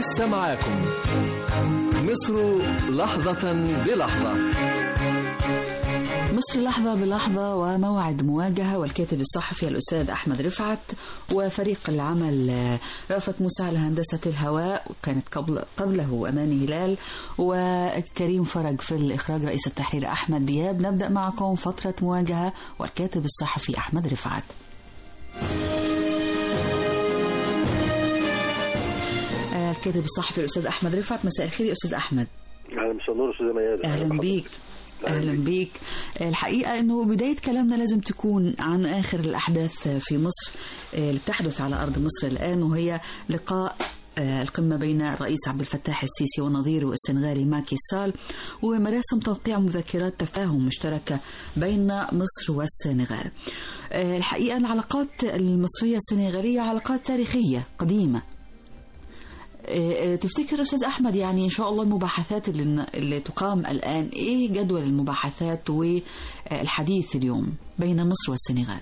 لسه معاكم مصر لحظة بلحظة مصر لحظة بلحظة وموعد مواجهة والكاتب الصحفي الأستاذ أحمد رفعت وفريق العمل رأفت موسى على هندسة الهواء وكانت قبل قبله أماني هلال وكريم فرج في الإخراج رئيس التحرير أحمد دياب نبدأ معكم فترة مواجهة والكاتب الصحفي أحمد رفعت الكاتب الصحفي الأستاذ أحمد رفعت مساء الخير يا أستاذ أحمد اهلا مساء النور استاذه ميادة أهلا بيك اهلا بيك الحقيقه انه بدايه كلامنا لازم تكون عن اخر الاحداث في مصر اللي بتحدث على ارض مصر الان وهي لقاء القمة بين الرئيس عبد الفتاح السيسي ونظيره السنغالي ماكي سال ومراسم توقيع مذكرات تفاهم مشتركة بين مصر والسنغال الحقيقة العلاقات المصرية السنغالية علاقات تاريخية قديمة تفتكر استاذ احمد يعني ان شاء الله المباحثات اللي, اللي تقام الان ايه جدول المباحثات والحديث اليوم بين مصر والسنغال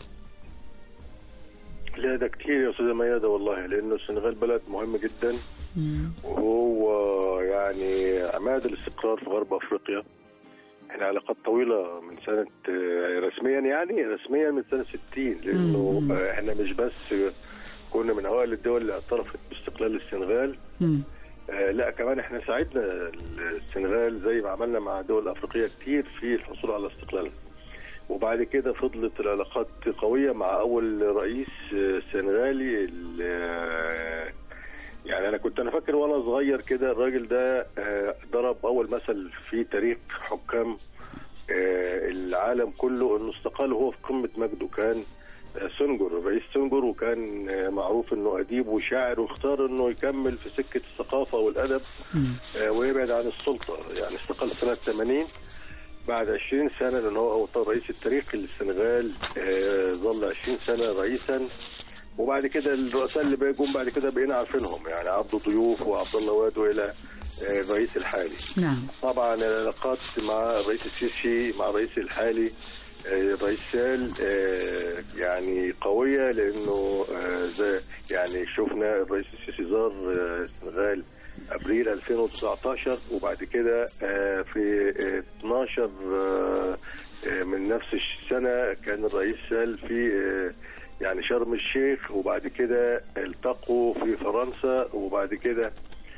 لا ده كتير يا استاذه ميادة والله لانه السنغال بلد مهم جدا وهو يعني عماد الاستقرار في غرب افريقيا احنا علاقات طويله من سنه رسميا يعني رسميا من سنه 60 لانه مم. احنا مش بس كنا من اوائل الدول اللي اعترفت باستقلال السنغال مم. آه لا كمان احنا ساعدنا السنغال زي ما عملنا مع دول افريقيه كتير في الحصول على استقلالها وبعد كده فضلت العلاقات قويه مع اول رئيس آه، سنغالي ال- آه، يعني انا كنت انا فاكر وانا صغير كده الراجل ده آه، ضرب اول مثل في تاريخ حكام آه، العالم كله انه استقال وهو في قمه مجده كان آه، سنجر الرئيس سنجر وكان آه، معروف انه اديب وشاعر واختار انه يكمل في سكه الثقافه والادب مم. آه، ويبعد عن السلطه يعني استقال سنه 80 بعد 20 سنه لان هو هو الرئيس التاريخي للسنغال آه، ظل 20 سنه رئيسا وبعد كده الرؤساء اللي بيجوا بعد كده بقينا عارفينهم يعني عبده ضيوف وعبد الله واد والى آه، الرئيس الحالي نعم طبعا العلاقات مع الرئيس السيسي مع الرئيس الحالي آه، الرئيس سال آه، يعني قوية لأنه آه، زي يعني شفنا الرئيس السيسي زار آه، السنغال أبريل 2019 وبعد كده آه، في آه، 12 آه، آه، من نفس السنة كان الرئيس سال في آه، يعني شرم الشيخ وبعد كده التقوا في فرنسا وبعد كده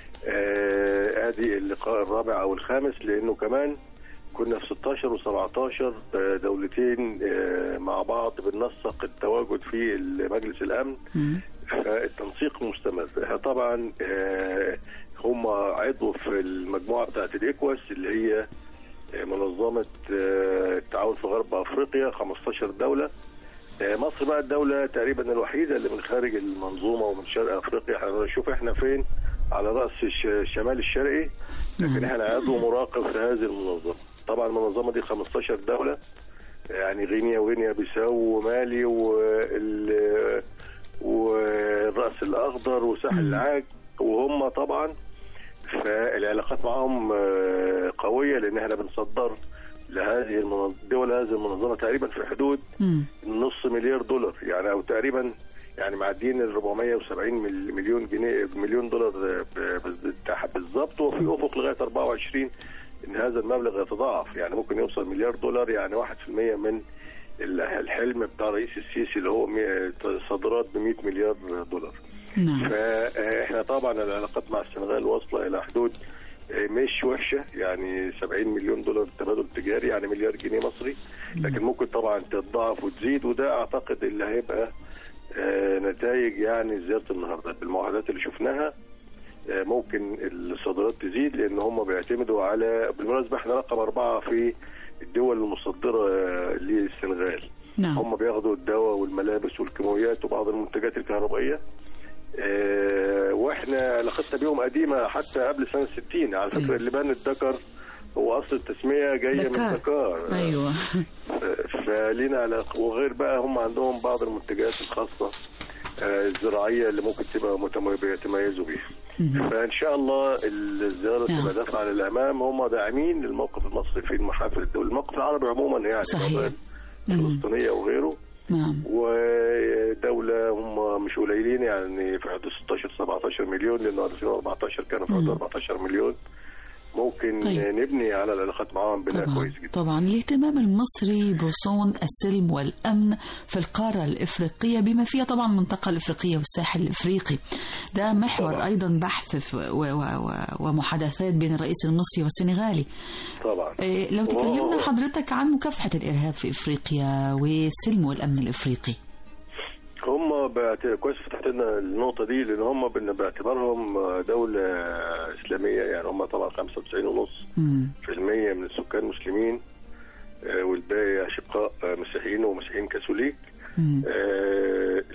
آه، ادي اللقاء الرابع او الخامس لانه كمان كنا في 16 و17 دولتين آه، مع بعض بننسق التواجد في مجلس الامن مم. فالتنسيق مستمر إحنا طبعا آه، هم عضو في المجموعه بتاعت الايكواس اللي هي آه، منظمه آه، التعاون في غرب افريقيا 15 دوله آه، مصر بقى الدولة تقريبا الوحيدة اللي من خارج المنظومة ومن شرق أفريقيا احنا نشوف احنا فين على رأس الش- الشمال الشرقي لكن نعم. احنا عضو مراقب في هذه المنظمة طبعا المنظمة دي 15 دولة يعني غينيا وغينيا بيساو ومالي وال والرأس الأخضر وساحل مم. العاج وهم طبعا فالعلاقات معهم آه، قوية لأن احنا بنصدر لهذه المنظ- دول هذه المنظمة تقريبا في حدود مم. نص مليار دولار يعني او تقريبا يعني معديين ال 470 مل- مليون جنيه مليون دولار ب- ب- بالظبط وفي افق لغايه 24 ان هذا المبلغ يتضاعف يعني ممكن يوصل مليار دولار يعني 1% من ال- الحلم بتاع رئيس السيسي اللي هو مي- صادرات ب 100 مليار دولار نعم فاحنا طبعا العلاقات مع السنغال واصله الى حدود آه، مش وحشه يعني 70 مليون دولار تبادل تجاري يعني مليار جنيه مصري لكن ممكن طبعا تتضاعف وتزيد وده اعتقد اللي هيبقى آه، نتائج يعني زياره النهارده بالمعاهدات اللي شفناها آه، ممكن الصادرات تزيد لان هم بيعتمدوا على بالمناسبه احنا رقم اربعه في الدول المصدره آه، للسنغال نعم هم بياخدوا الدواء والملابس والكيماويات وبعض المنتجات الكهربائيه آه، واحنا علاقتنا بيهم قديمه حتى قبل سنه 60 على أيوة. فكره اللبان الدكر هو اصل التسميه جايه دكار. من دكار ايوه فلينا علاقه وغير بقى هم عندهم بعض المنتجات الخاصه آه، الزراعيه اللي ممكن تبقى متم- بيتميزوا بيها مم. فان شاء الله الزياره نعم. تبقى دافعه للامام هم داعمين للموقف المصري في المحافل الدوليه الموقف العربي عموما يعني صحيح. موضوع مم. الفلسطينيه وغيره نعم ودولة هم مش قليلين يعني في حدود 16 17 مليون لانه 2014 كانوا في حدود مم. 14 مليون ممكن طيب. نبني على العلاقات معاهم بناء طبعا كويس جدا طبعا الاهتمام المصري بصون السلم والامن في القاره الافريقيه بما فيها طبعا المنطقه الافريقيه والساحل الافريقي ده محور طبعا. ايضا بحث في- و- و- و- ومحادثات بين الرئيس المصري والسنغالي طبعا إيه، لو وهو- تكلمنا حضرتك عن مكافحه الارهاب في افريقيا والسلم والامن الافريقي هم بعت- كويس فتحت لنا النقطة دي لأن هم بن- باعتبارهم دولة إسلامية يعني هم طبعا 95.5% مم. من السكان مسلمين آه، والباقي أشقاء آه، مسيحيين ومسيحيين كاثوليك مم. آه،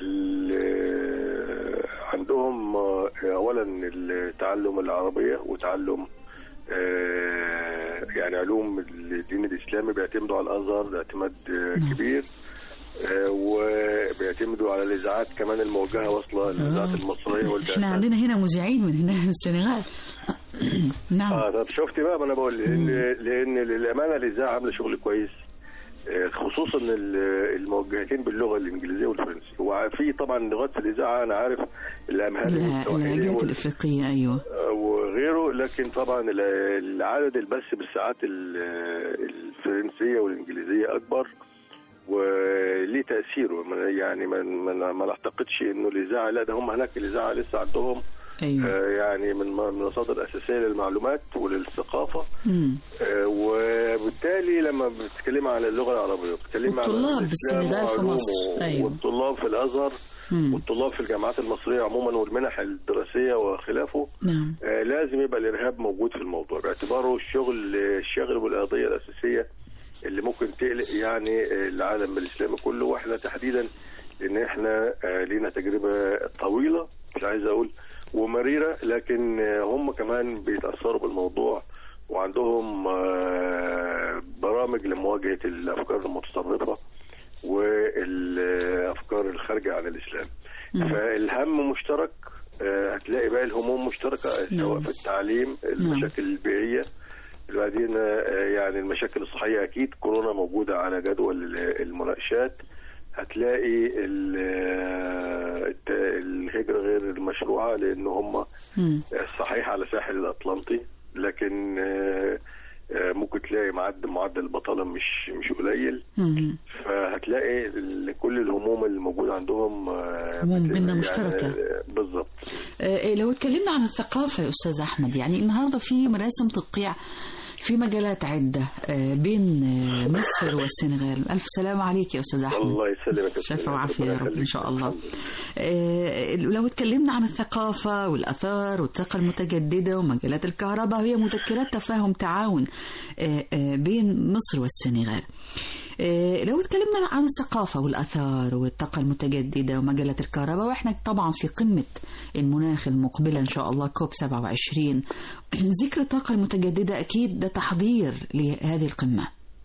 ال- عندهم آه، أولا التعلم العربية وتعلم آه، يعني علوم الدين الإسلامي بيعتمدوا على الأزهر اعتماد آه، نعم. كبير آه، وبيعتمدوا على الإذاعات كمان الموجهة واصلة الإذاعات آه. المصرية احنا والبعثات عندنا هنا مذيعين من هنا من السنغال نعم اه طب شفتي بقى ما انا بقول لان لان للامانه الاذاعه عامله شغل كويس آه، خصوصا ال- الموجهتين باللغه الانجليزيه والفرنسيه وفي طبعا لغات في الاذاعه انا عارف الامهري لا، والسواحلي العلاجات وال- الافريقيه ايوه آه، وغيره لكن طبعا ال- العدد البث بالساعات ال- الفرنسيه والانجليزيه اكبر وليه تاثيره ما- يعني ما, ما, ما نعتقدش انه الاذاعه لا ده هم هناك الاذاعه لسه عندهم ايوه آه، يعني من من مصادر اساسيه للمعلومات وللثقافه مم. آه، وبالتالي لما بتتكلم عن اللغه العربيه بتتكلم عن والطلاب الإسلام بالسنغال في وعلومه مصر. أيوة. والطلاب في الازهر مم. والطلاب في الجامعات المصريه عموما والمنح الدراسيه وخلافه نعم آه، لازم يبقى الارهاب موجود في الموضوع باعتباره الشغل الشاغل والقضيه الاساسيه اللي ممكن تقلق يعني آه، العالم الاسلامي كله واحنا تحديدا لان احنا آه، لينا تجربه طويله مش عايز اقول ومريره لكن آه، هم كمان بيتاثروا بالموضوع وعندهم آه، برامج لمواجهه الافكار المتطرفه والافكار الخارجه عن الاسلام مم. فالهم مشترك آه، هتلاقي بقى الهموم مشتركه سواء نعم. في التعليم المشاكل البيئيه بعدين آه، يعني المشاكل الصحيه اكيد كورونا موجوده على جدول ال- المناقشات هتلاقي ال- آه، الت- الهجره غير المشروعه لان هم مم. صحيح على ساحل الاطلنطي لكن آه، آه، ممكن تلاقي معدل معدل البطاله مش مش قليل مم. فهتلاقي ال- كل الهموم اللي موجوده عندهم آه، هموم بت- بينا يعني، مشتركة. آه، بالظبط آه، لو اتكلمنا عن الثقافة يا أستاذ أحمد يعني النهاردة في مراسم تطقيع في مجالات عدة آه، بين آه، مصر والسنغال ألف سلام عليك يا أستاذ أحمد الله يسلمك يا شفا أستاذ. وعافية يا ربنا رب إن يخليك. شاء الله الحمد لله. آه، لو اتكلمنا عن الثقافة والأثار والطاقة المتجددة ومجالات الكهرباء هي مذكرات تفاهم تعاون آه، آه، بين مصر والسنغال آه، لو اتكلمنا عن الثقافة والأثار والطاقة المتجددة ومجالات الكهرباء وإحنا طبعا في قمة المناخ المقبلة إن شاء الله كوب 27 ذكر الطاقة المتجددة أكيد ده تحضير لهذه القمة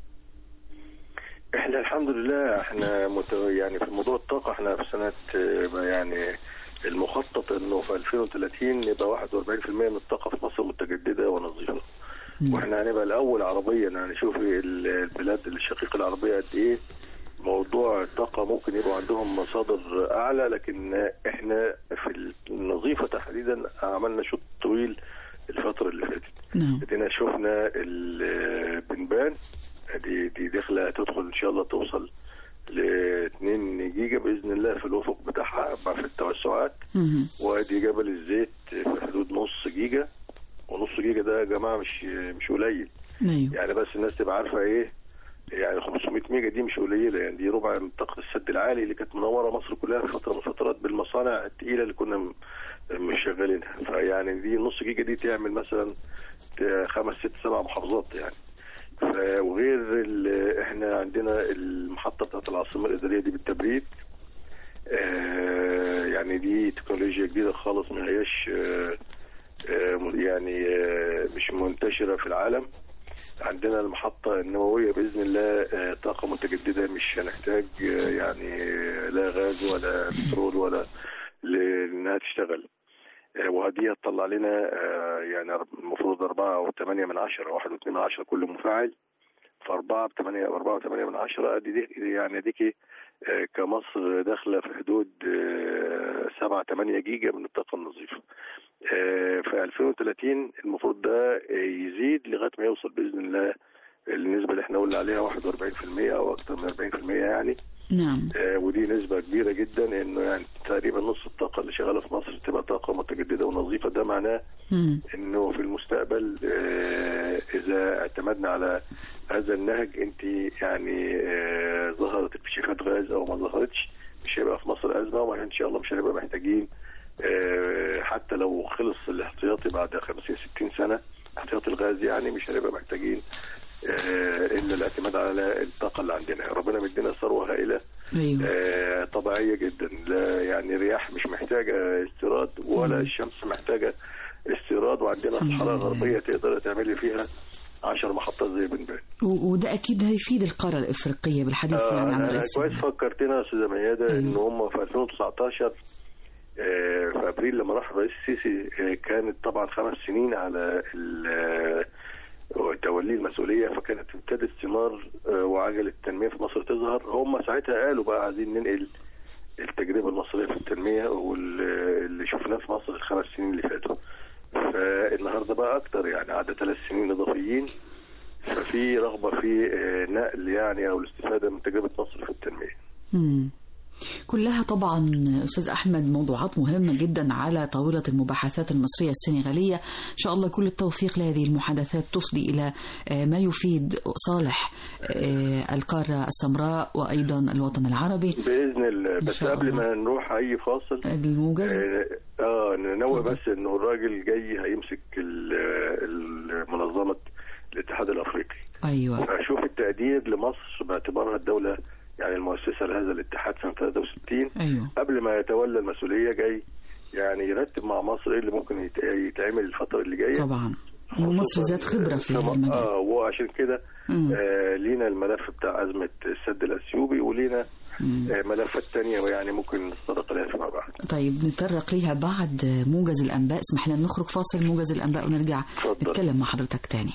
احنا الحمد لله احنا مت... يعني في موضوع الطاقه احنا في سنه آه، يعني المخطط انه في 2030 يبقى 41% من الطاقه في مصر متجدده ونظيفه واحنا هنبقى الاول عربيا يعني شوفي ال- البلاد الشقيقه العربيه قد ايه موضوع الطاقه ممكن يبقوا عندهم مصادر اعلى لكن احنا في النظيفه تحديدا عملنا شوط طويل الفتره اللي فاتت نعم ادينا شفنا البنبان دي دي داخله تدخل ان شاء الله توصل ل 2 جيجا باذن الله في الافق بتاعها مع في التوسعات مهم. وادي جبل الزيت في حدود نص جيجا ونص جيجا ده يا جماعه مش مش قليل أيوه يعني بس الناس تبقى عارفه ايه يعني 500 ميجا دي مش قليله يعني دي ربع من طاقه السد العالي اللي كانت منوره مصر كلها في فتره من الفترات بالمصانع الثقيله اللي كنا م- مش شغالينها فيعني دي نص جيجا دي تعمل مثلا ت- خمس ست سبع محافظات يعني ف- وغير ال- احنا عندنا المحطه بتاعت العاصمه الاداريه دي بالتبريد آه، يعني دي تكنولوجيا جديده خالص ما هياش آه، آه، يعني آه، مش منتشره في العالم عندنا المحطة النووية بإذن الله آه، طاقة متجددة مش هنحتاج آه، يعني آه، لا غاز ولا بترول ولا لأنها تشتغل آه، وهدي هتطلع لنا آه، يعني المفروض أربعة أو ثمانية من عشرة واحد واثنين من عشرة كل مفاعل فأربعة بثمانية أربعة وثمانية من عشرة أدي دي يعني ديكي آه، كمصر داخلة في حدود آه، 7 8 جيجا من الطاقه النظيفه آه، في 2030 المفروض ده آه، يزيد لغايه ما يوصل باذن الله النسبه اللي احنا قلنا عليها 41% او اكثر من 40% يعني نعم آه، ودي نسبة كبيرة جدا انه يعني تقريبا نص الطاقة اللي شغالة في مصر تبقى طاقة متجددة ونظيفة ده معناه مم. انه في المستقبل آه، اذا اعتمدنا على هذا النهج انت يعني آه، ظهرت اكتشافات غاز او ما ظهرتش مش هيبقى في مصر ازمة وان شاء الله مش هنبقى محتاجين آه، حتى لو خلص الاحتياطي بعد 50 60 سنة احتياطي الغاز يعني مش هنبقى محتاجين آه، الا الاعتماد على الطاقة اللي عندنا ربنا مدينا ثروة هائلة ايوه آه، طبيعية جدا لا يعني رياح مش محتاجة استيراد ولا مم. الشمس محتاجة استيراد وعندنا الحمد صحراء لله. غربية تقدر تعملي فيها عشر محطات زي بنبان و- وده اكيد هيفيد القاره الافريقيه بالحديث آه يعني عن أنا رئيس كويس فكرتنا يا استاذه ميادة أيوة. ان هم في 2019 آه، في ابريل لما راح الرئيس السيسي آه، كانت طبعا خمس سنين على ال- آه، توليه المسؤوليه فكانت ابتدت ثمار آه، وعجله التنميه في مصر تظهر هم ساعتها قالوا بقى عايزين ننقل التجربه المصريه في التنميه واللي شفناه في مصر الخمس سنين اللي فاتوا فالنهارده بقى اكتر يعني عدى ثلاث سنين اضافيين ففي رغبه في آه، نقل يعني او الاستفاده من تجربه مصر في التنميه مم. كلها طبعا استاذ احمد موضوعات مهمه جدا على طاوله المباحثات المصريه السنغاليه ان شاء الله كل التوفيق لهذه المحادثات تفضي الى آه، ما يفيد صالح آه، القاره السمراء وايضا الوطن العربي باذن الله إن بس شاء قبل الله. ما نروح اي فاصل الموجز اه آه، ننوه اتفضل. بس انه الراجل جاي هيمسك ال- المنظمه الاتحاد الافريقي ايوه فاشوف التقدير لمصر باعتبارها الدوله يعني المؤسسه لهذا الاتحاد سنه 63 ايوه قبل ما يتولى المسؤوليه جاي يعني يرتب مع مصر ايه اللي ممكن يت- يتعمل الفتره اللي جايه طبعا ومصر ذات خبره في هذا المجال اه وعشان كده مم. آه لينا الملف بتاع ازمه السد الاثيوبي ولينا مم. آه ملفات تانية ويعني ممكن نتطرق لها فيما بعد طيب نتطرق ليها بعد موجز الانباء اسمح لنا نخرج فاصل موجز الانباء ونرجع اتفضل. نتكلم مع حضرتك تاني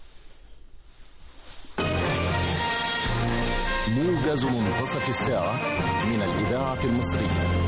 موجز منتصف الساعة من الإذاعة المصرية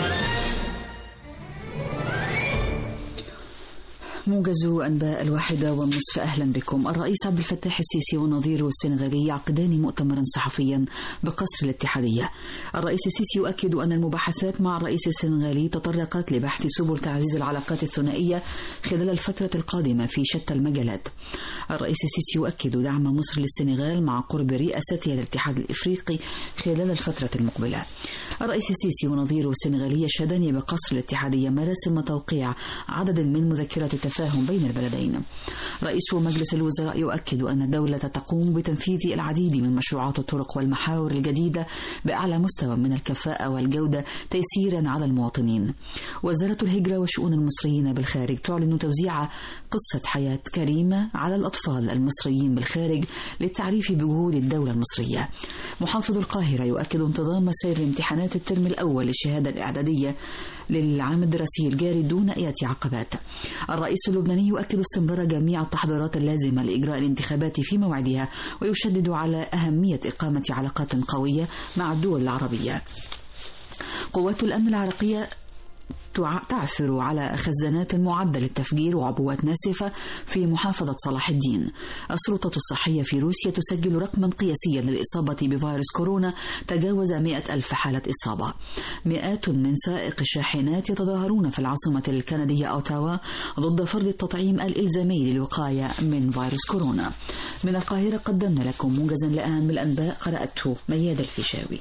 موجز أنباء الواحدة والنصف أهلا بكم الرئيس عبد الفتاح السيسي ونظيره السنغالي يعقدان مؤتمرا صحفيا بقصر الاتحادية الرئيس السيسي يؤكد أن المباحثات مع الرئيس السنغالي تطرقت لبحث سبل تعزيز العلاقات الثنائية خلال الفترة القادمة في شتى المجالات الرئيس السيسي يؤكد دعم مصر للسنغال مع قرب رئاستها للاتحاد الإفريقي خلال الفترة المقبلة الرئيس السيسي ونظيره السنغالي يشهدان بقصر الاتحادية مراسم توقيع عدد من مذكرات التفاهم بين البلدين رئيس مجلس الوزراء يؤكد أن الدولة تقوم بتنفيذ العديد من مشروعات الطرق والمحاور الجديدة بأعلى مستوى من الكفاءة والجودة تيسيرا على المواطنين وزارة الهجرة وشؤون المصريين بالخارج تعلن توزيع قصة حياة كريمة على الأطفال المصريين بالخارج للتعريف بجهود الدولة المصرية محافظ القاهرة يؤكد انتظام سير امتحانات الترم الأول للشهادة الإعدادية للعام الدراسي الجاري دون أي عقبات الرئيس اللبناني يؤكد استمرار جميع التحضيرات اللازمة لإجراء الانتخابات في موعدها ويشدد على أهمية إقامة علاقات قوية مع الدول العربية قوات الأمن العراقية تع- تعثر على خزانات معدة للتفجير وعبوات ناسفة في محافظة صلاح الدين السلطة الصحية في روسيا تسجل رقما قياسيا للإصابة بفيروس كورونا تجاوز مئة ألف حالة إصابة مئات من سائق الشاحنات يتظاهرون في العاصمة الكندية أوتاوا ضد فرض التطعيم الإلزامي للوقاية من فيروس كورونا من القاهرة قدمنا لكم موجزا لأهم الأنباء قرأته مياد الفيشاوي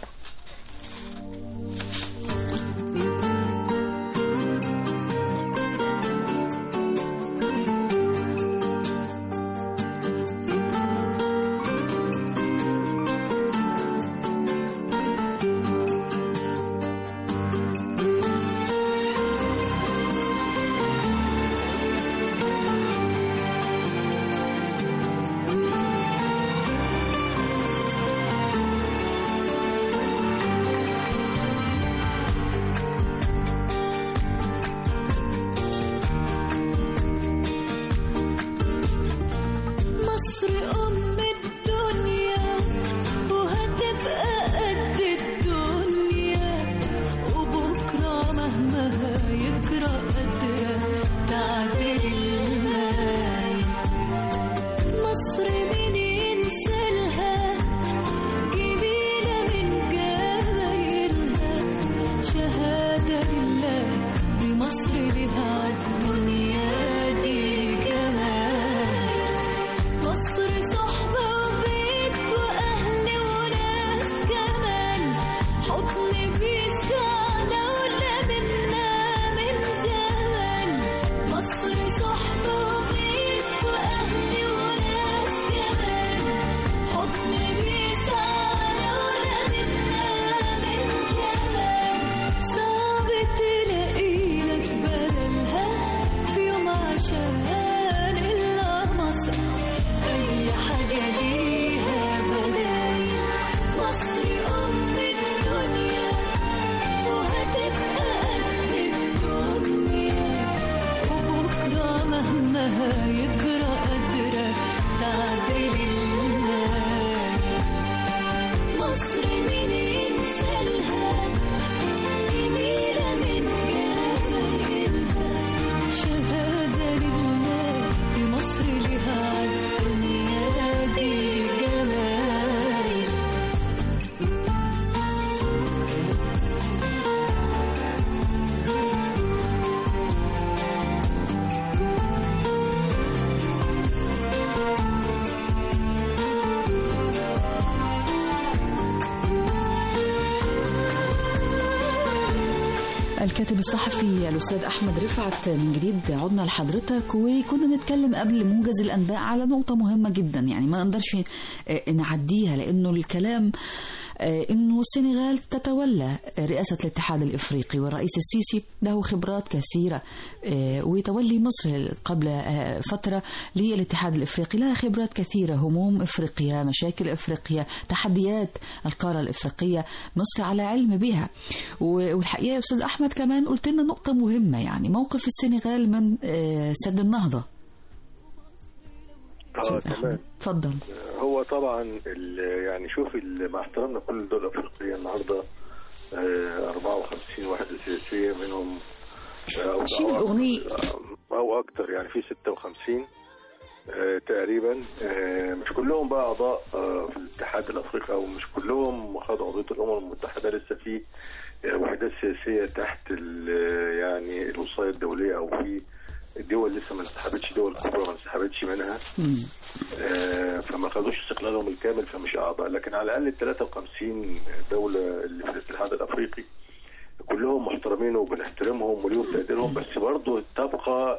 الكاتب الصحفي الأستاذ أحمد رفعت من جديد عدنا لحضرتك وكنا نتكلم قبل موجز الأنباء على نقطة مهمة جدا يعني ما نقدرش آه، نعديها لأنه الكلام آه، انه السنغال تتولى رئاسه الاتحاد الافريقي والرئيس السيسي له خبرات كثيره آه، وتولي مصر قبل آه، فتره للاتحاد الافريقي لها خبرات كثيره هموم افريقيا مشاكل افريقيا تحديات القاره الافريقيه مصر على علم بها و- والحقيقه يا استاذ احمد كمان قلت لنا نقطه مهمه يعني موقف السنغال من آه، سد النهضه اه أستاذ تمام أحمد، اتفضل هو طبعا ال- يعني شوف ال- مع احترامنا كل الدول الافريقيه النهارده آه، 54 وحده سياسيه منهم آه، او شيل أو- الأغنية. او اكتر يعني في 56 آه، تقريبا آه، مش كلهم بقى اعضاء آه، في الاتحاد الافريقي او مش كلهم خدوا عضويه الامم المتحده لسه في آه، وحدات سياسيه تحت ال- يعني الوصايه الدوليه او في الدول لسه ما انسحبتش دول كبرى ما انسحبتش منها مم. آه، فما خدوش استقلالهم الكامل فمش اعضاء لكن على الاقل ال 53 دوله اللي في الاتحاد الافريقي كلهم محترمين وبنحترمهم وليهم تقديرهم بس برضه تبقى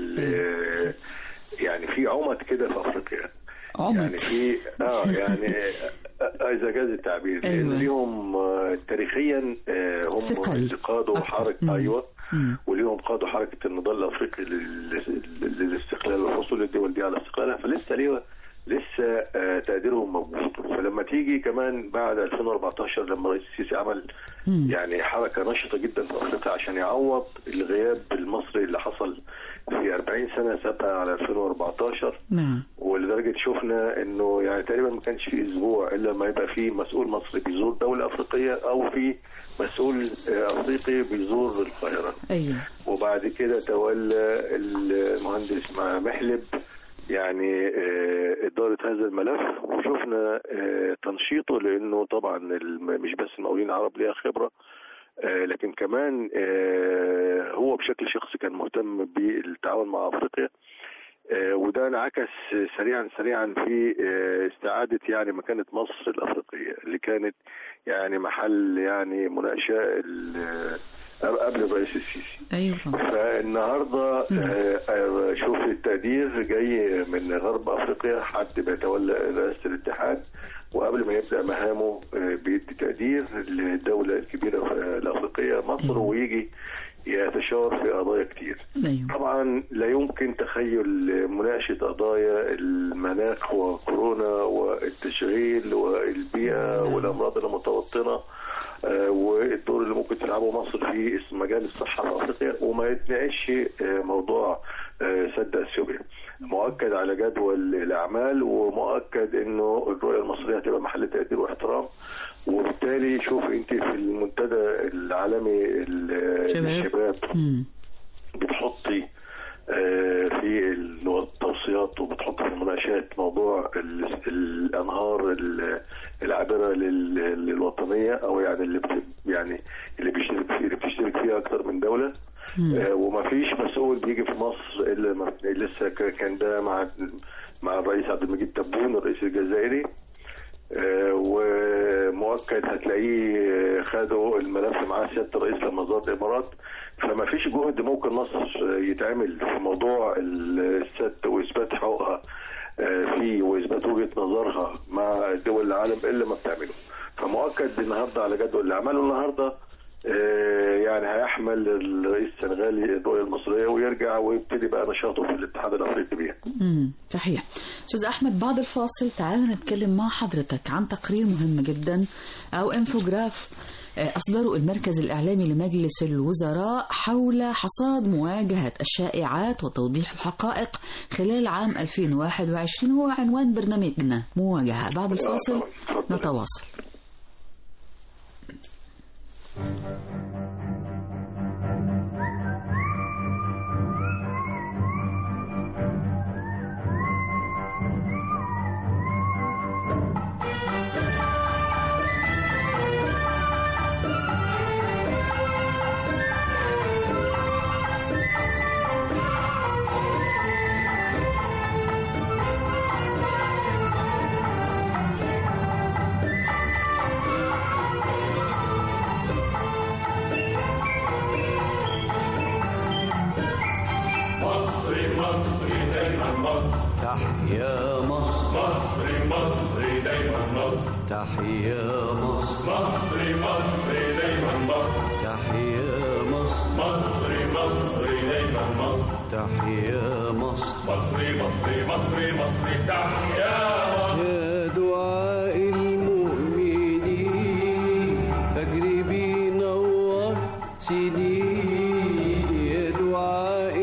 ال- يعني في عمد كده في افريقيا يعني عمد في اه يعني آه، اذا جاز التعبير لان أيوة. ليهم آه، تاريخيا آه، هم ثقل اللي قادوا أكتر. حركه مم. ايوه مم. وليهم قادوا حركه النضال الافريقي لل- للاستقلال والحصول الدول دي على استقلالها فلسه ليه لسه آه، تقديرهم موجود فلما تيجي كمان بعد 2014 لما الرئيس السيسي عمل مم. يعني حركه نشطه جدا في افريقيا عشان يعوض الغياب المصري اللي حصل في 40 سنه سابقه على 2014 نعم ولدرجه شفنا انه يعني تقريبا ما كانش في اسبوع الا ما يبقى في مسؤول مصري بيزور دوله افريقيه او في مسؤول آه، افريقي بيزور القاهره ايوه وبعد كده تولى المهندس مع محلب يعني آه، إدارة هذا الملف وشفنا آه، تنشيطه لأنه طبعا الم- مش بس المقاولين العرب ليها خبرة آه، لكن كمان آه، هو بشكل شخصي كان مهتم بالتعاون مع أفريقيا آه، وده انعكس سريعا سريعا في آه، استعادة يعني مكانة مصر الأفريقية اللي كانت يعني محل يعني مناقشة ال- قبل الرئيس السيسي ايوه طبعا فالنهارده آه، آه، شوف التقدير جاي من غرب افريقيا حد بيتولى رئاسه الاتحاد وقبل ما يبدا مهامه آه، بيدي تقدير للدوله الكبيره آه، الافريقيه مصر ويجي يتشاور في قضايا كتير ايوه طبعا لا يمكن تخيل مناقشه قضايا المناخ وكورونا والتشغيل والبيئه والامراض المتوطنه آه، والدور اللي ممكن تلعبه مصر في مجال الصحه في افريقيا وما يتناقش آه، موضوع آه، سد اثيوبيا مؤكد على جدول الاعمال ومؤكد انه الرؤيه المصريه هتبقى محل تقدير واحترام وبالتالي شوف انت في المنتدى العالمي ال- شباب. للشباب مم. بتحطي آه، في ال- التوصيات وبتحطي في المناقشات موضوع ال- الانهار ال- العابره لل- للوطنيه او يعني اللي بت يعني اللي بيشترك فيه اللي بتشترك فيها اكثر من دوله مم. آه، وما فيش مسؤول بيجي في مصر الا ما- لسه ك- كان ده مع مع الرئيس عبد المجيد تبون الرئيس الجزائري آه، ومؤكد هتلاقيه آه، خدوا الملف مع سياده الرئيس لما زار الامارات فما فيش جهد ممكن مصر آه، يتعمل في موضوع السد واثبات حقوقها آه، فيه واثبات وجهه نظرها مع دول العالم الا ما بتعمله فمؤكد النهارده على جدول اللي عمله النهارده آه، يعني هيحمل الرئيس السنغالي الرؤيه المصريه ويرجع ويبتدي بقى نشاطه في الاتحاد الافريقي بيها امم صحيح استاذ احمد بعد الفاصل تعال نتكلم مع حضرتك عن تقرير مهم جدا او انفوجراف آه، اصدره المركز الاعلامي لمجلس الوزراء حول حصاد مواجهه الشائعات وتوضيح الحقائق خلال عام 2021 هو عنوان برنامجنا مواجهه بعد الفاصل اتفضل. نتواصل مصر دايما مصر تحيا مصر مصر مصر دايما مصر تحيا مصر مصر مصر دايما مصر تحيا مصر مصر مصر دايما مصر تحيا مصر مصر مصر مصر مصر تحيا مصر يا دعاء المؤمنين فجر بينور سنين يا دعاء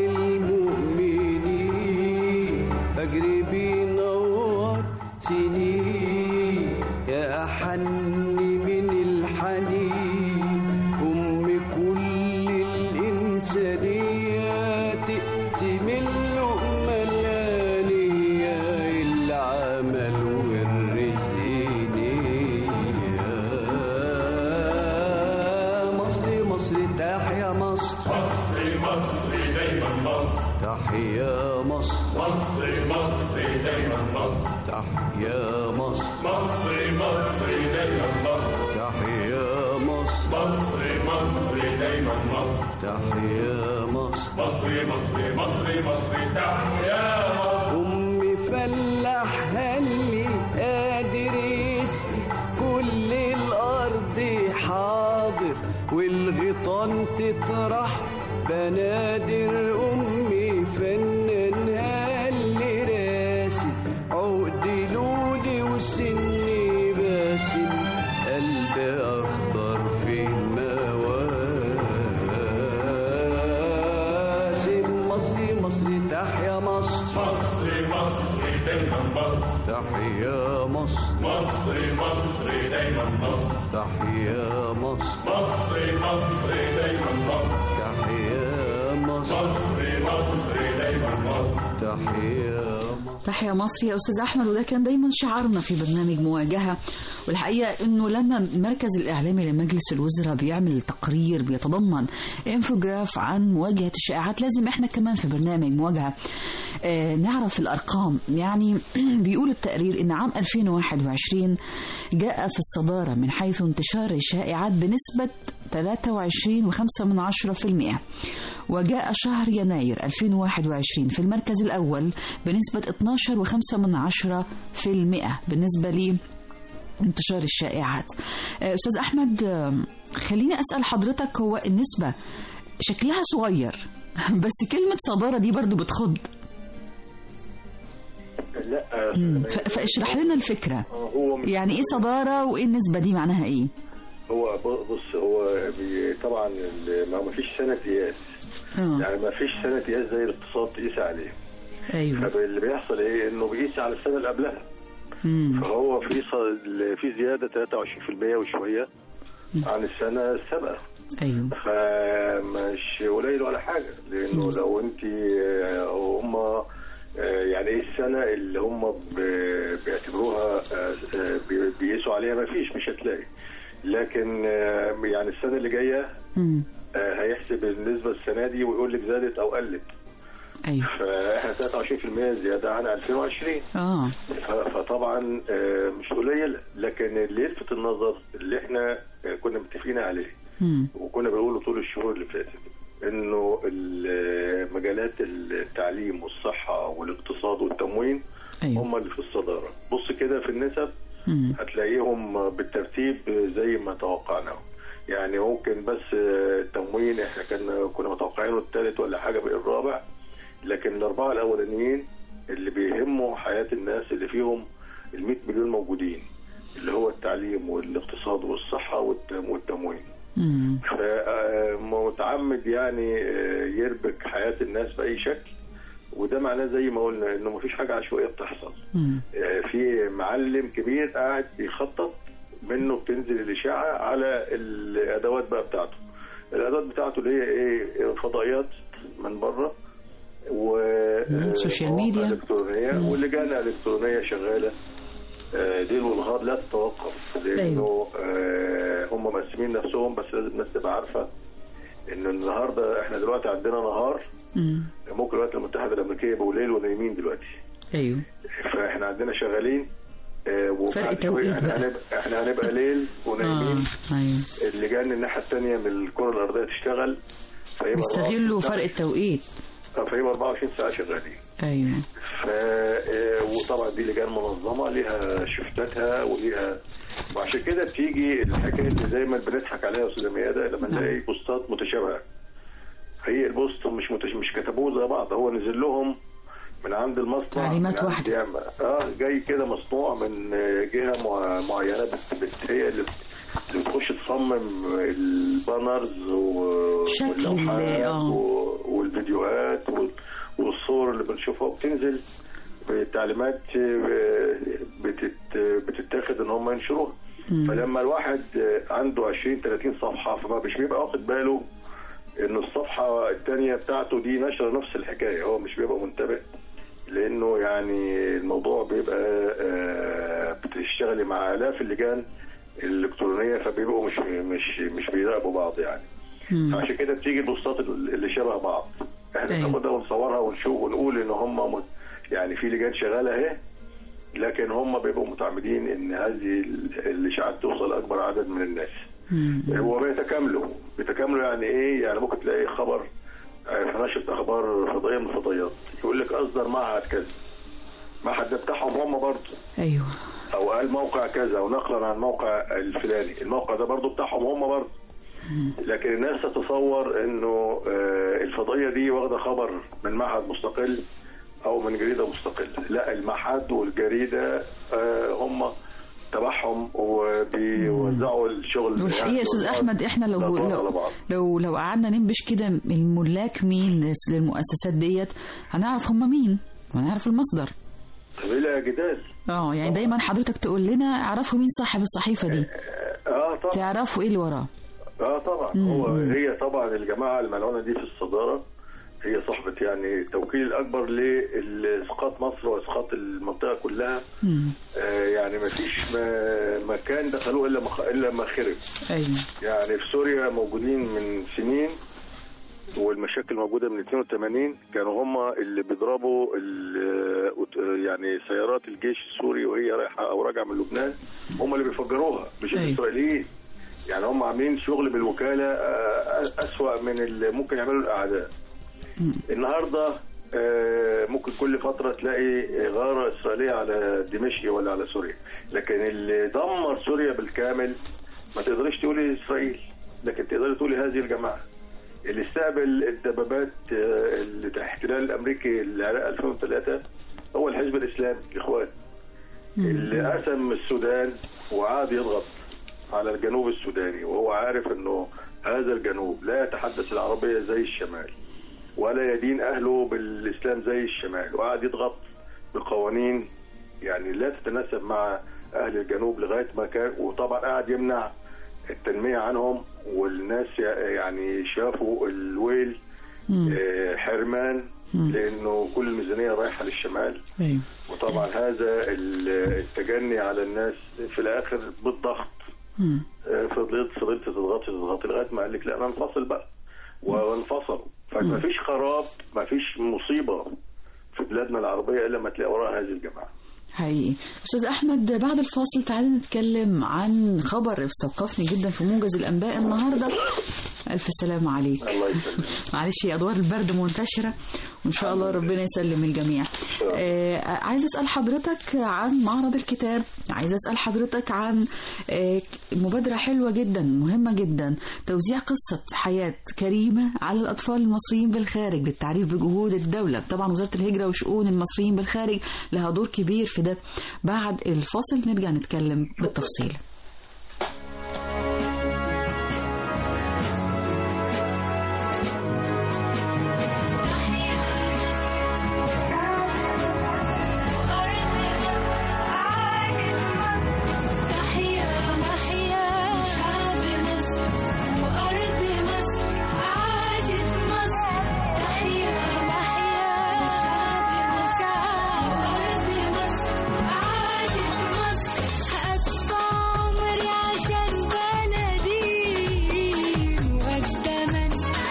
المؤمنين فجر بينور سنين يا أحن من الحنين أم كل الإنسانية تقسم اللقمة الآنية العمل والرزق نية مصر مصر تحيا مصر مصر مصر دايما مصر تحيا مصر مصر مصر دايما مصر تحيا مصر مصر مصر دايما مصر تحيا مصر مصر مصر دايما مصر تحيا مصر مصر مصر مصر مصر تحيا مصر أمي فلاح هلي قادر يسقي كل الأرض حاضر والغيطان تطرح بنادر أمي فنان هلي راسي عقد لولي وسني باسم قلبي أخضر في المواسم مصري مصري تحيا مصر مصر مصر دايما مصر تحيا مصر مصر مصر دايما مصر تحيا مصر مصر مصر دايما مصر تحيا مصر مصر مصر دايما مصر تحيا مصر تحيا مصر يا استاذ احمد وده كان دايما شعارنا في برنامج مواجهه والحقيقه انه لما مركز الاعلامي لمجلس الوزراء بيعمل تقرير بيتضمن انفوجراف عن مواجهه الشائعات لازم احنا كمان في برنامج مواجهه آه نعرف الارقام يعني بيقول التقرير ان عام 2021 جاء في الصداره من حيث انتشار الشائعات بنسبه 23.5% وجاء شهر يناير 2021 في المركز الأول بنسبة 12.5% بالنسبة لي انتشار الشائعات آه، أستاذ أحمد آه، خليني أسأل حضرتك هو النسبة شكلها صغير بس كلمة صدارة دي برضو بتخض لا مم. ف- فاشرح لنا الفكرة آه، هو يعني إيه صدارة وإيه النسبة دي معناها إيه هو ب- بص هو بي- طبعا ال- ما ما فيش سنه قياس آه. يعني ما فيش سنه قياس زي الاقتصاد تقيس عليه أيوه فاللي بيحصل ايه انه بيقيس على السنه اللي قبلها مم. فهو في ص- في زياده 23% وشويه عن السنه السابقه أيوه فمش قليل ولا حاجه لانه لو انت هم يعني ايه السنه اللي هم ب- بيعتبروها آه، آه، بي- بيقيسوا عليها ما فيش مش هتلاقي لكن آه، يعني السنه اللي جايه مم. آه، هيحسب النسبه السنه دي ويقول لك زادت او قلت أيوه فاحنا 23% زياده عن 2020 آه ف- فطبعا آه، مش قليل لكن اللي يلفت النظر اللي احنا آه، كنا متفقين عليه مم. وكنا بنقوله طول الشهور اللي فاتت انه ال- مجالات التعليم والصحه والاقتصاد والتموين أيوه هم اللي في الصداره بص كده في النسب مم. هتلاقيهم بالترتيب زي ما توقعناه يعني ممكن بس التموين احنا كنا كنا متوقعينه الثالث ولا حاجه بقى الرابع لكن الاربعه الاولانيين اللي بيهموا حياه الناس اللي فيهم ال 100 مليون موجودين اللي هو التعليم والاقتصاد والصحه والتم- والتموين مم. فمتعمد يعني آه، يربك حياه الناس باي شكل وده معناه زي ما قلنا انه مفيش حاجه عشوائيه بتحصل مم. آه، في معلم كبير قاعد بيخطط منه بتنزل الاشاعه على الادوات بقى بتاعته الادوات بتاعته اللي هي ايه فضائيات من بره و مم، سوشيال مواقع ميديا. الكترونيه واللجان الالكترونيه شغاله آه، ليل ونهار لا تتوقف لانه آه، هم مقسمين نفسهم بس لازم الناس تبقى عارفه ان النهارده احنا دلوقتي عندنا نهار مم. ممكن الولايات المتحده الامريكيه يبقوا ليل ونايمين دلوقتي أيوه فاحنا عندنا شغالين آه، وبعد فرق شوية توقيت احنا بقى. هنبقى احنا هنبقى ليل آه ونايمين أيوه اللجان الناحيه الثانيه من الكره الارضيه تشتغل فيبقى بيستغلوا الوقت فرق التوقيت فهي 24 ساعه شغالين ايوه ف آه، وطبعا دي لجان منظمه ليها شفتاتها وليها وعشان كده بتيجي الحكايه اللي دايما بنضحك عليها يا استاذ ميادة لما نعم. نلاقي بوستات متشابهه هي البوست مش متش... مش كتبوه زي بعض هو نزل لهم من عند المصنع تعليمات من عند واحدة. يعني اه جاي كده مصنوع من آه، جهه مع- معينه بت... بت... هي اللي اللي بتخش تصمم البانرز و- شكل واللوحات آه. و... والفيديوهات وال... والصور اللي بنشوفها بتنزل بتعليمات آه، بتت... بتتاخد ان هم ينشروها مم. فلما الواحد آه، عنده 20 30 صفحه فما مش بيبقى واخد باله ان الصفحه الثانيه بتاعته دي نشر نفس الحكايه هو مش بيبقى منتبه لانه يعني الموضوع بيبقى آه، بتشتغلي مع الاف اللجان الالكترونيه فبيبقوا مش مش مش بيراقبوا بعض يعني مم. عشان كده بتيجي البوستات اللي شبه بعض احنا أيوة. ناخدها ونصورها ونشوف ونقول ان هم م- يعني في لجان شغاله اهي لكن هم بيبقوا متعمدين ان هذه ال- الاشاعات توصل اكبر عدد من الناس مم. هو بيتكاملوا بيتكاملوا يعني ايه يعني ممكن تلاقي خبر آه، في نشرة اخبار فضائيه من الفضائيات يقول لك اصدر معهد كذا معهد ده بتاعهم هم برضه ايوه او قال موقع كذا او نقلا عن موقع الفلاني الموقع ده برضه بتاعهم هم برضه لكن الناس تتصور انه آه، الفضائيه دي واخده خبر من معهد مستقل او من جريده مستقله لا المعهد والجريده آه، هم تبعهم وبيوزعوا الشغل والحقيقه يا استاذ احمد احنا لو الأطوار على لو بعض. لو, لو قعدنا ننبش كده الملاك مين للمؤسسات ديت هنعرف هم مين وهنعرف المصدر بلا جدال اه يعني دايما حضرتك تقول لنا اعرفوا مين صاحب الصحيفه دي اه طبعا تعرفوا ايه اللي وراه اه طبعا مم. هو هي طبعا الجماعه الملعونه دي في الصداره هي صاحبه يعني التوكيل الاكبر لاسقاط مصر واسقاط المنطقه كلها مم. آه يعني ما فيش ما مكان دخلوه الا مخ... الا ما خرب ايوه يعني في سوريا موجودين من سنين والمشاكل موجوده من 82 كانوا هم اللي بيضربوا ال- يعني سيارات الجيش السوري وهي رايحه او راجعه من لبنان هم اللي بيفجروها مش أيوة. الاسرائيليين يعني هم عاملين شغل بالوكاله آه، اسوأ من اللي ممكن يعملوا الاعداء مم. النهارده آه، ممكن كل فتره تلاقي غاره اسرائيليه على دمشق ولا على سوريا لكن اللي دمر سوريا بالكامل ما تقدريش تقولي اسرائيل لكن تقدري تقولي هذه الجماعه اللي استقبل الدبابات آه، الاحتلال الامريكي العراق 2003 هو الحزب الاسلامي الاخوان اللي قسم السودان وعاد يضغط على الجنوب السوداني وهو عارف انه هذا الجنوب لا يتحدث العربيه زي الشمال ولا يدين اهله بالاسلام زي الشمال وقعد يضغط بقوانين يعني لا تتناسب مع اهل الجنوب لغايه ما كان وطبعا قعد يمنع التنميه عنهم والناس يعني شافوا الويل مم. آه، حرمان مم. لانه كل الميزانيه رايحه للشمال ايوه وطبعا هذا ال- التجني على الناس في الاخر بالضغط مم. آه، فضلت فضلت تضغطي تضغطي لغايه ما قال لك لا انا انفصل بقى وانفصلوا فما فيش خراب ما فيش مصيبه في بلادنا العربيه الا ما تلاقي وراها هذه الجماعه حقيقي استاذ احمد بعد الفاصل تعالى نتكلم عن خبر استوقفني جدا في موجز الانباء النهارده الف سلامه عليك الله يسلمك معلش ادوار البرد منتشره وان شاء الله ربنا يسلم الجميع آه عايز اسال حضرتك عن معرض الكتاب عايز اسال حضرتك عن آه مبادره حلوه جدا مهمه جدا توزيع قصه حياه كريمه على الاطفال المصريين بالخارج للتعريف بجهود الدوله طبعا وزاره الهجره وشؤون المصريين بالخارج لها دور كبير في ده بعد الفاصل نرجع نتكلم بالتفصيل تحيا محيا شعب مصر وأرض مصر عاشت مصر تحيا محيا شعب مصر وأرض مصر عاشت مصر هأدفع عمري عشان بلدي مقدما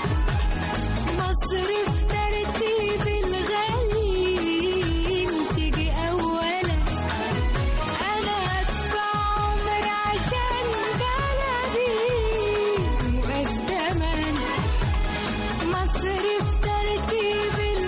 مصر في ترتيب الغالي تيجي أولا أنا أدفع عمر عشان بلدي مقدما مصر في ترتيب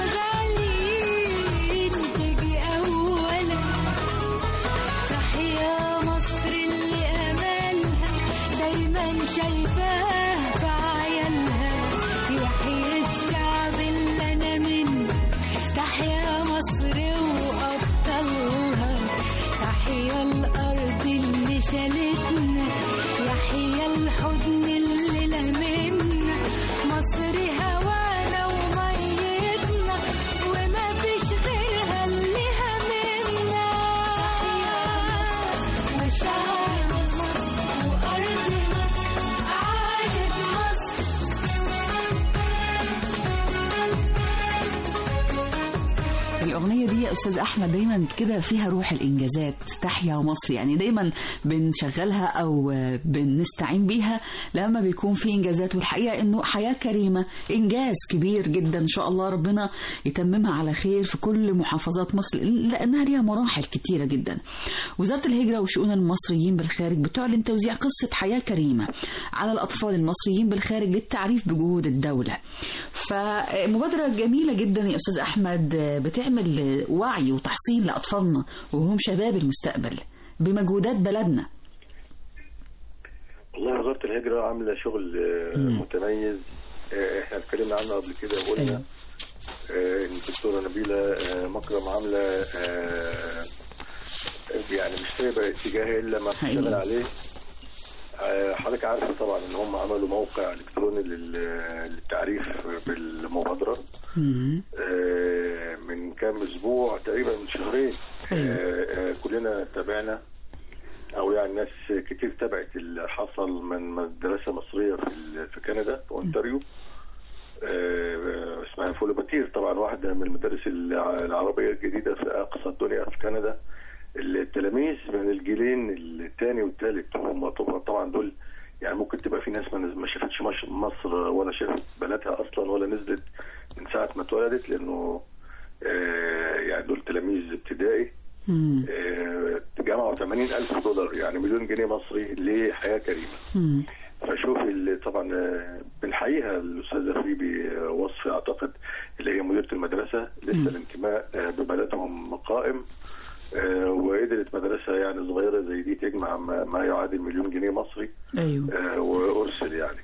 الأغنية دي يا أستاذ أحمد دايما كده فيها روح الإنجازات تحيا مصر يعني دايما بنشغلها أو آه، بنستعين بيها لما بيكون في إنجازات والحقيقة إنه حياة كريمة إنجاز كبير جدا إن شاء الله ربنا يتممها على خير في كل محافظات مصر لأنها ليها مراحل كتيرة جدا وزارة الهجرة وشؤون المصريين بالخارج بتعلن توزيع قصة حياة كريمة على الأطفال المصريين بالخارج للتعريف بجهود الدولة فمبادرة جميلة جدا يا أستاذ أحمد بتعمل وعي وتحصين لأطفالنا وهم شباب المستقبل بمجهودات بلدنا والله وزارة الهجرة عاملة شغل آه، متميز آه، احنا اتكلمنا عنه قبل كده وقلنا أيوة. آه، ان الدكتورة نبيلة آه، مكرم عاملة آه، يعني مش سايبة اتجاه الا ما حقيقي. بتشتغل عليه آه، حضرتك عارفة طبعا ان هم عملوا موقع الكتروني لل- للتعريف بالمبادرة مم. آه، من كام اسبوع تقريبا من شهرين أيوة. آه، آه، كلنا تابعنا او يعني ناس كتير تابعت اللي حصل من مدرسه مصريه في ال- في كندا في اونتاريو آه، اسمها فولوباتير طبعا واحده من المدارس الع- العربيه الجديده في اقصى الدنيا في كندا التلاميذ من الجيلين الثاني والثالث هم طبعا طبعا دول يعني ممكن تبقى في ناس ما نز- ما شافتش مش- مصر ولا شافت بلدها اصلا ولا نزلت من ساعه ما اتولدت لانه آه، يعني دول تلاميذ ابتدائي مم. آه، جمعوا 80 ألف دولار يعني مليون جنيه مصري لحياة كريمة مم. فشوف ال- طبعا آه، بنحييها الأستاذة فيبي آه، وصفي أعتقد اللي هي مديرة المدرسة لسه الانتماء آه، ببلدهم قائم آه، وقدرت مدرسة يعني صغيرة زي دي تجمع ما ما يعادل مليون جنيه مصري أيوه آه، وارسل يعني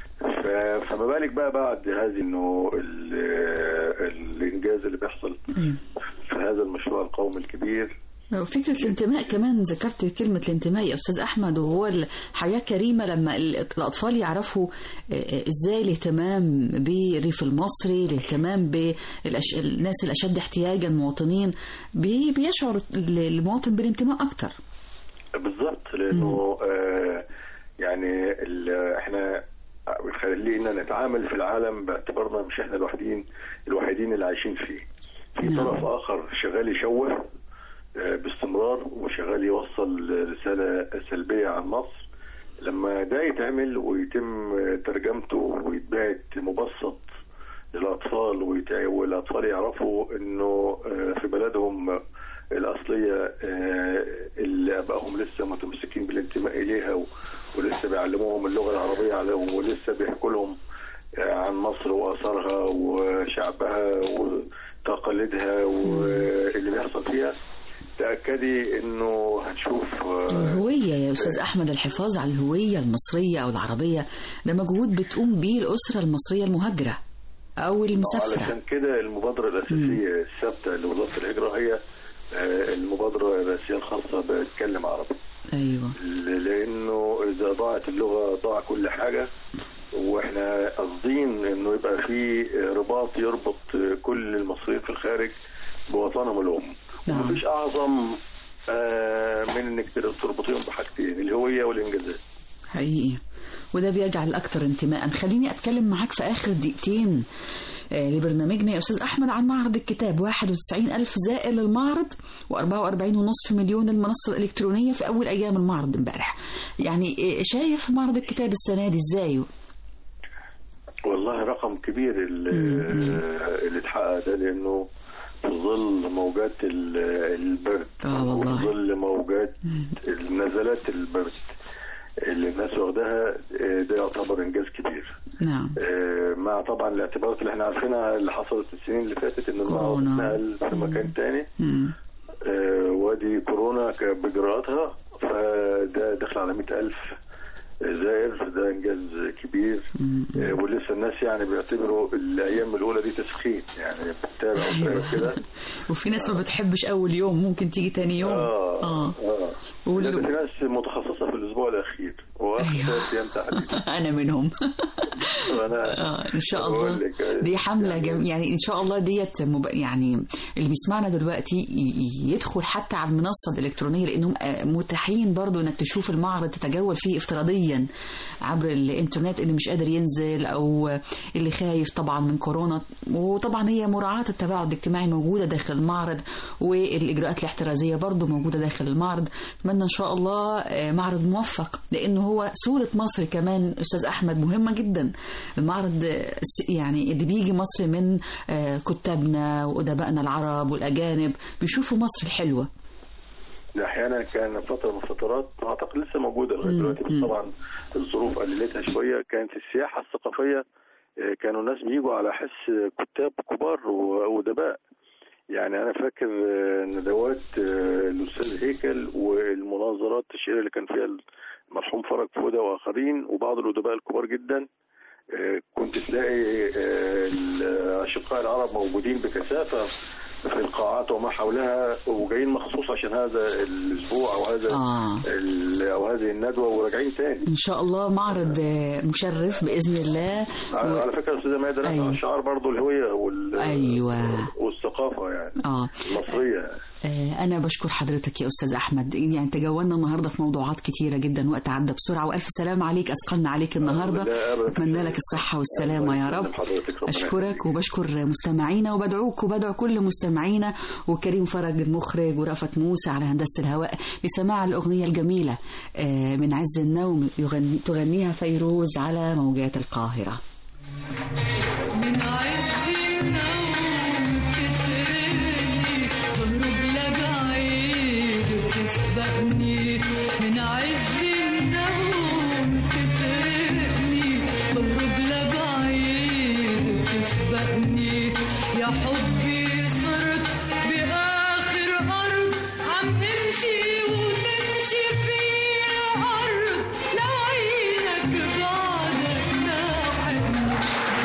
ف- فما بالك بقى بعد هذه انه ال- آه، الانجاز اللي بيحصل أيوه في هذا المشروع القومي الكبير فكرة الانتماء كمان ذكرت كلمة الانتماء يا أستاذ أحمد وهو الحياة كريمة لما ال- الأطفال يعرفوا آه، آه، إزاي الاهتمام بالريف المصري الاهتمام بالناس الأشد احتياجا المواطنين بي- بيشعر ال- المواطن بالانتماء أكتر بالظبط لانه آه يعني ال- احنا خلينا نتعامل في العالم باعتبارنا مش احنا الوحيدين الوحيدين اللي عايشين فيه في نعم. طرف اخر شغال يشوه آه، باستمرار وشغال يوصل رساله سلبيه عن مصر لما ده يتعمل ويتم ترجمته ويتبعت مبسط للاطفال ويتع- والاطفال يعرفوا انه آه، في بلدهم الاصليه آه، اللي ابائهم لسه متمسكين بالانتماء اليها و- ولسه بيعلموهم اللغه العربيه على- ولسه بيحكوا لهم آه، عن مصر واثارها وشعبها وتقاليدها واللي بيحصل فيها تاكدي انه هنشوف آه، الهوية يا أستاذ أحمد الحفاظ على الهوية المصرية أو العربية ده مجهود بتقوم بيه الأسرة المصرية المهاجرة أو المسافرة علشان كده المبادرة الأساسية الثابتة لوزارة الهجرة هي آه، المبادرة الرئاسية الخاصة بتكلم عربي أيوه ل- لأنه إذا ضاعت اللغة ضاع كل حاجة واحنا قاصدين انه يبقى في رباط يربط كل المصريين في الخارج بوطنهم الام نعم. ومفيش اعظم آه، من انك تربطيهم بحاجتين الهويه والانجازات حقيقي وده بيجعل أكثر انتماء خليني أتكلم معاك في آخر دقيقتين آه، لبرنامجنا يا أستاذ أحمد عن معرض الكتاب 91 ألف زائر للمعرض و44.5 مليون المنصة الإلكترونية في أول أيام المعرض امبارح يعني آه، شايف معرض الكتاب السنة دي إزاي والله رقم كبير اللي, اللي اتحقق ده لانه في ظل موجات ال- البرد آه والله. وفي ظل موجات نزلات البرد اللي الناس واخداها آه، ده يعتبر انجاز كبير نعم آه، مع طبعا الاعتبارات اللي احنا عارفينها اللي حصلت السنين اللي فاتت ان المعرض كورونا. اتنقل في مكان تاني مم. آه، وادي كورونا ك- باجراءاتها فده دخل على 100000 زائر ده انجاز كبير آه، ولسه الناس يعني بيعتبروا الايام الاولى دي تسخين يعني بتتابع وتتابع كده وفي ناس ما بتحبش أول يوم ممكن تيجي تاني يوم اه آه. اه وال- لكن في ناس متخصصه في الاسبوع الاخير واخر أيوة. ثلاث ايام تحديدا انا منهم فانا آه، ان شاء بقول الله لك، آه، دي حمله يعني- جم... يعني ان شاء الله ديت مب... يعني اللي بيسمعنا دلوقتي ي- ي- يدخل حتى على المنصه الالكترونيه لانهم آه، متاحين برضو انك تشوف المعرض تتجول فيه افتراضيا عبر الانترنت اللي مش قادر ينزل او اللي خايف طبعا من كورونا وطبعا هي مراعاه التباعد الاجتماعي موجوده داخل المعرض والاجراءات الاحترازيه برضو موجوده داخل المعرض اتمنى ان شاء الله آه، معرض موفق لانه هو صوره مصر كمان استاذ احمد مهمه جدا المعرض آه، س- يعني اللي بيجي مصر من آه، كتابنا وادبائنا العرب والاجانب بيشوفوا مصر الحلوه احيانا كان فتره من الفترات اعتقد لسه موجوده لغايه دلوقتي بس طبعا الظروف قللتها شويه كانت السياحه الثقافيه آه، كانوا الناس بيجوا على حس كتاب كبار و- وادباء يعني انا فاكر آه، ندوات آه، الاستاذ هيكل والمناظرات الشهيره اللي كان فيها المرحوم فرج فوده واخرين وبعض الادباء الكبار جدا آه، كنت تلاقي آه، الاشقاء العرب موجودين بكثافه في القاعات وما حولها وجايين مخصوص عشان هذا الاسبوع او هذا آه. ال- او هذه الندوه وراجعين تاني ان شاء الله معرض آه، مشرف باذن الله على و... على فكره استاذه ماهر أيوة. أيوة. شعار برضو الهويه وال أيوة. والثقافه يعني اه المصريه آه، أنا بشكر حضرتك يا أستاذ أحمد يعني تجولنا النهاردة في موضوعات كتيرة جدا وقت عدى بسرعة وألف سلام عليك أثقلنا عليك النهاردة لا، أبداً. أتمنى لك الصحة والسلامة يا رب حضرتك ربنا أشكرك يخليك. وبشكر مستمعينا وبدعوك وبدعو كل مستمعينا وكريم فرج المخرج ورأفت موسى على هندسة الهواء لسماع الأغنية الجميلة آه، من عز النوم يغني تغنيها فيروز على موجات القاهرة من عز النوم تسرقني تهرب لبعيد وتسبقني من عز النوم تسرقني تهرب لبعيد وتسبقني يا حبي صرت بآخر أرض عم امشي ونمشي في الأرض لو عينك بعدك ناعم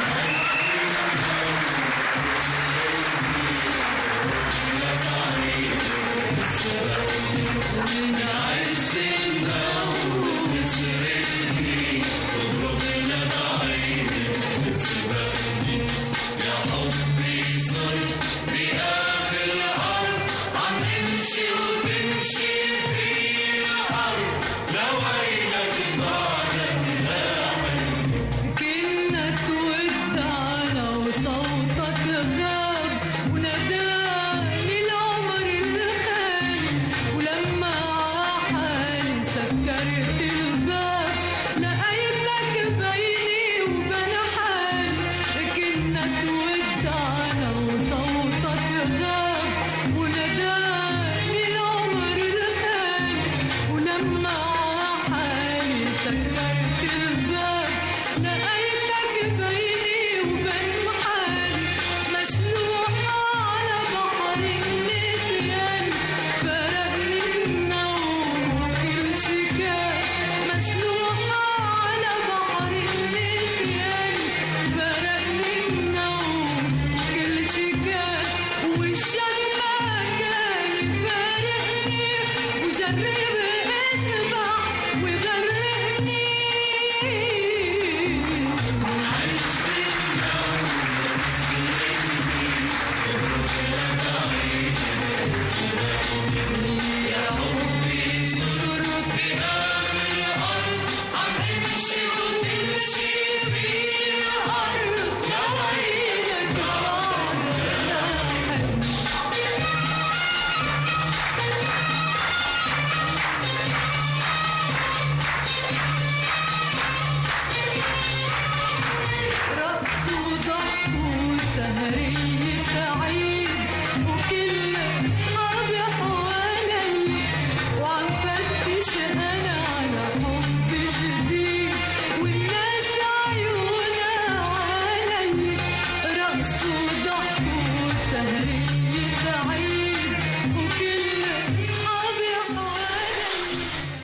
كنا تودعنا وصوتك غاب وناداني العمر الخالي ولما عحالي سكرت الباب لقيتك بيني وبين حالي كنا تودعنا وصوتك غاب وناداني العمر الخالي ولما عحالي سكرت الباب لقيتك بيني وبين حالي مشلوحة على بحر النسيان فرقني النوم وكل شي كان مشلوحة على بحر النسيان فرقني النوم وكل شي كان والشك ما كان يفارقني وجرب اسبح وغرقني رقص وضحك وسهرية